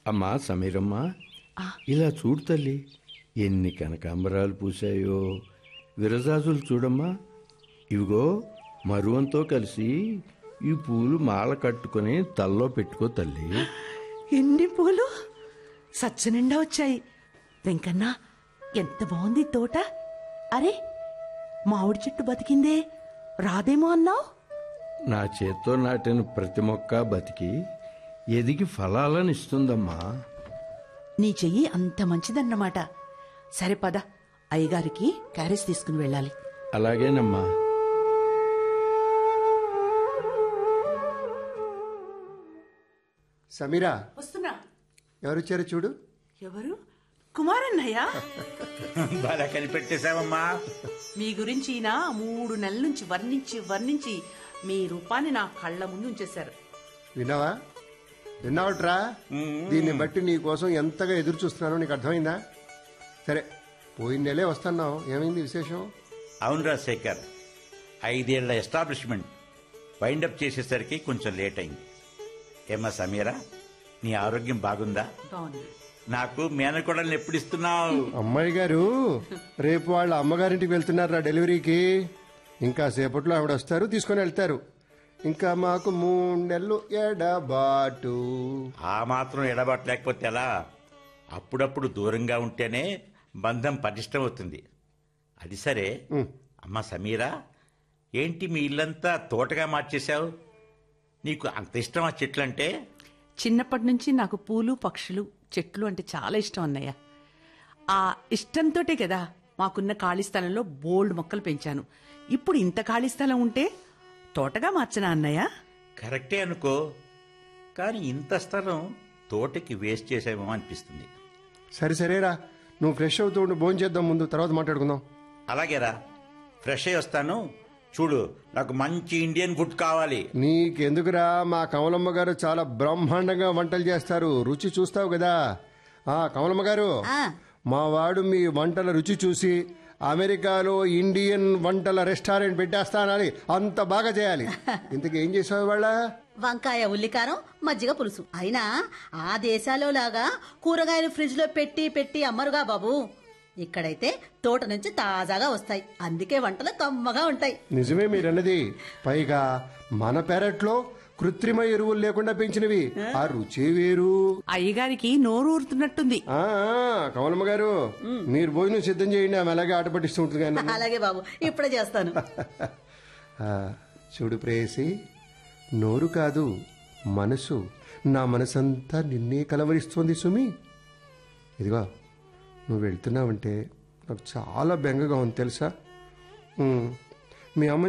అమ్మా సమీరమ్మ ఇలా చూడు తల్లి ఎన్ని కనకాంబరాలు పూసాయో విరజాజులు చూడమ్మా ఇవిగో మరువంతో కలిసి ఈ పూలు మాల కట్టుకొని తల్లో పెట్టుకో తల్లి ఎన్ని పూలు సచ్చనిండా వచ్చాయి వెంకన్న ఎంత బాగుంది ఈ తోట అరే మామిడి చెట్టు బతికిందే రాదేమో అన్నావు నా చేత్తో నాటిన ప్రతి మొక్క బతికి ఎదిగి ఫలాలను ఇస్తుందమ్మా నీ చెయ్యి అంత మంచిదన్నమాట సరే పద అయ్యగారికి క్యారేజ్ తీసుకుని వెళ్ళాలి అలాగేనమ్మా సమీరా వస్తున్నా ఎవరొచ్చారో చూడు ఎవరు కుమారన్నయ్య బాగా కనిపెట్టేశావమ్మా మీ గురించి ఈయన మూడు నెలల నుంచి వర్ణించి వర్ణించి మీ రూపాన్ని నా కళ్ళ ముందు ఉంచేశారు విన్నావా విన్నావట్రా దీన్ని బట్టి నీ కోసం ఎంతగా ఎదురు చూస్తున్నానో నీకు అర్థమైందా సరే పోయిన నెలే వస్తున్నావు ఏమైంది విశేషం అవునరా శేఖర్ ఐదేళ్ల ఎస్టాబ్లిష్మెంట్ వైండప్ చేసేసరికి కొంచెం లేట్ అయింది ఏమ్మా సమీరా నీ ఆరోగ్యం బాగుందా బాగుంది నాకు మేనకోడల్ని ఎప్పుడు ఇస్తున్నావు అమ్మాయి గారు రేపు వాళ్ళ అమ్మగారింటికి వెళ్తున్నారా డెలివరీకి ఇంకా సేపట్లో ఆవిడ వస్తారు తీసుకొని వెళ్తారు ఇంకా మాకు మూడు నెలలు ఎడబాటు ఆ మాత్రం ఎడబట్టలేకపోతే ఎలా అప్పుడప్పుడు దూరంగా ఉంటేనే బంధం పటిష్టం అవుతుంది అది సరే అమ్మ సమీరా ఏంటి మీ ఇల్లంతా తోటగా మార్చేశావు నీకు అంత ఇష్టం ఆ చెట్లంటే చిన్నప్పటి నుంచి నాకు పూలు పక్షులు చెట్లు అంటే చాలా ఇష్టం అన్నయ్య ఆ ఇష్టంతోటే కదా మాకున్న ఖాళీ స్థలంలో బోల్డ్ మొక్కలు పెంచాను ఇప్పుడు ఇంత ఖాళీ స్థలం ఉంటే తోటగా మార్చనా అన్నయ్య కరెక్టే అనుకో కానీ ఇంత స్థలం తోటకి వేస్ట్ చేసామో అనిపిస్తుంది సరే సరేరా నువ్వు ఫ్రెష్ అవుతూ ఉండి భోజనం చేద్దాం ముందు తర్వాత మాట్లాడుకుందాం అలాగేరా ఫ్రెష్ అయ్యి వస్తాను చూడు నాకు మంచి ఇండియన్ ఫుడ్ కావాలి నీకెందుకురా మా కమలమ్మ గారు చాలా బ్రహ్మాండంగా వంటలు చేస్తారు రుచి చూస్తావు కదా ఆ కమలమ్మ గారు మా వాడు మీ వంటల రుచి చూసి అమెరికాలో ఇండియన్ వంటల రెస్టారెంట్ పెట్టేస్తానని అంత బాగా చేయాలి ఇంతకీ ఏం చేసావు వాళ్ళ వంకాయ ఉల్లికారం మజ్జిగ పులుసు అయినా ఆ దేశాలో లాగా కూరగాయలు ఫ్రిడ్జ్ లో పెట్టి పెట్టి అమ్మరుగా బాబు ఇక్కడైతే తోట నుంచి తాజాగా వస్తాయి అందుకే వంటలు కమ్మగా ఉంటాయి నిజమే మీరన్నది పైగా మన పెరట్లో కృత్రిమ ఎరువులు లేకుండా పెంచినవి ఆ రుచి వేరు అయ్యగారికి నోరు ఊరుతున్నట్టుంది ఆ ఆ, కమలమ్మ గారు మీరు భోజనం సిద్ధం చేయండి ఆమె అలాగే ఆట పట్టిస్తూ ఉంటుంది కానీ అలాగే బాబు ఇప్పుడే చేస్తాను ఆ, చూడు ప్రేయసి నోరు కాదు మనసు నా మనసంతా నిన్నే కలవరిస్తోంది సుమి ఇదిగో నువ్వు వెళ్తున్నావంటే నాకు చాలా బెంగగా ఉంది తెలుసా ఉమ్, మీ అమ్మ